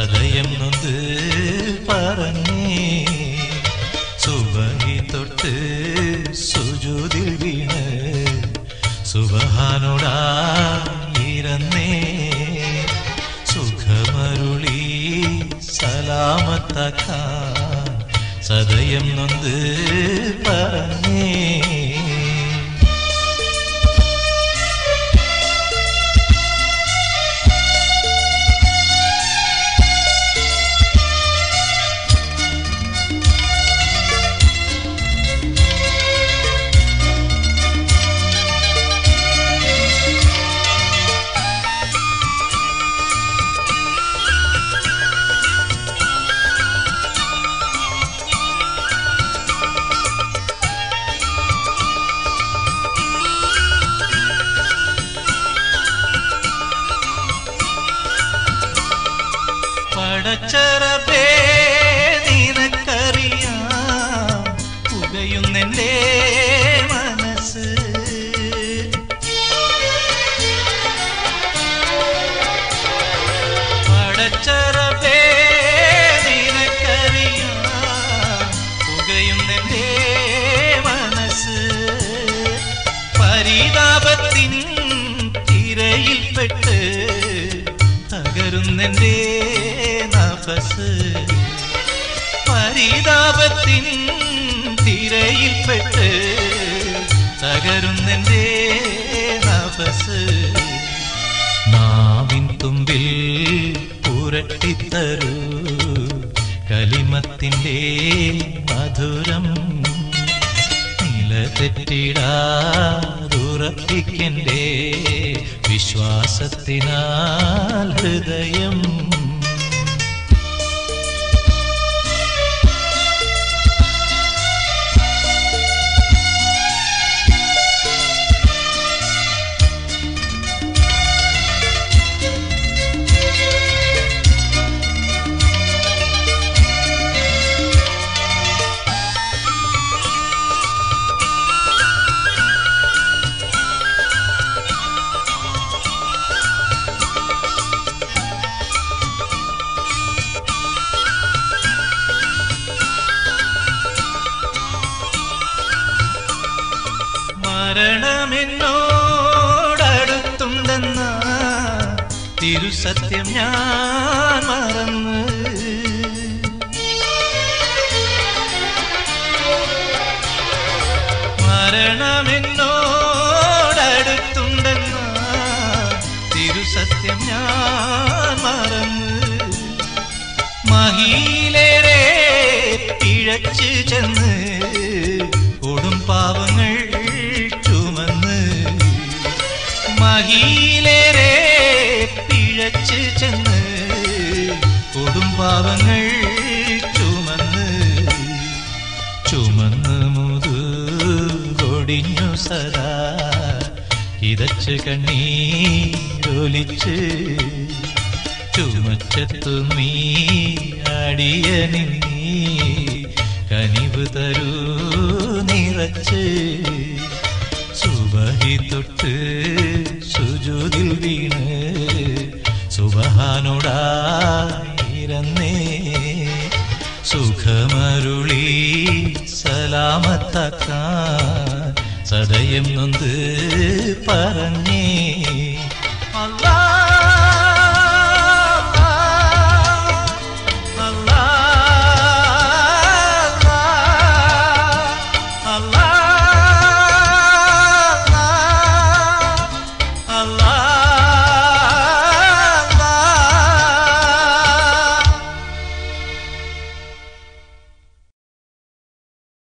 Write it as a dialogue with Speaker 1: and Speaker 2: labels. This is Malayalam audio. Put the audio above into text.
Speaker 1: സദയം നൊന്ത് പറഞ്ഞേ സുബഹി തൊട്ട് സുജൂതിൽ വീണ് സുബഹാനോടായിരുന്നേ സുഖമരുളി സലാമത്താക്കാൻ സദയം നൊന്ത് പറഞ്ഞേ പടച്ചറബേ നിനക്കറിയാം പുകയുന്നെന്റെ മനസ്സ് പടച്ചറബേ നിനക്കറിയാം പുകയുന്നെന്റെ മനസ്സ് പരിതാപത്തിൻ തിരയിൽപ്പെട്ട് തകരുന്നെന്റെ നഫസ് പരിതാപത്തിൻ തിരയിൽപ്പെട്ട് തകരുന്നെന്റെ നഫസ് നാവിൻ തുമ്പിൽ പുരട്ടിത്തരൂ കലിമത്തിൻ്റെ മധുരം നിലതെറ്റിടാതുറപ്പിക്കൻ്റെ വിശ്വാസത്തിനാൽ ഹൃദയം മരണമെന്നോടടുത്തുണ്ടെന്ന തിരുസത്യം ഞാൻ മറന്ന് മരണമെന്നോടടുത്തുണ്ടെന്ന തിരുസത്യം ഞാൻ മറന്ന് മഹീലേറെ പിഴച്ചു ചെന്ന് കൊടും പാവങ്ങൾ ചുമന്ന് മഹീലേറെ പിഴച്ചു ചെന്ന് കൊടും പാവങ്ങൾ ചുമന്ന് ചുമന്ന് മുതുകൊടിഞ്ഞു സദാ ഇതച്ച് കണ്ണീരൊലിച്ച് ചുമച്ചത്തു നീ അടിയനി നീ കനിവ് തരൂ നിറച്ച് സുബഹി തൊട്ട് സുജുതിൽ വീണ് സുബഹാനോടായിരുന്നേ സുഖമരുളി സലാമത്താക്കാൻ സദയം നൊന്ത് പറഞ്ഞേ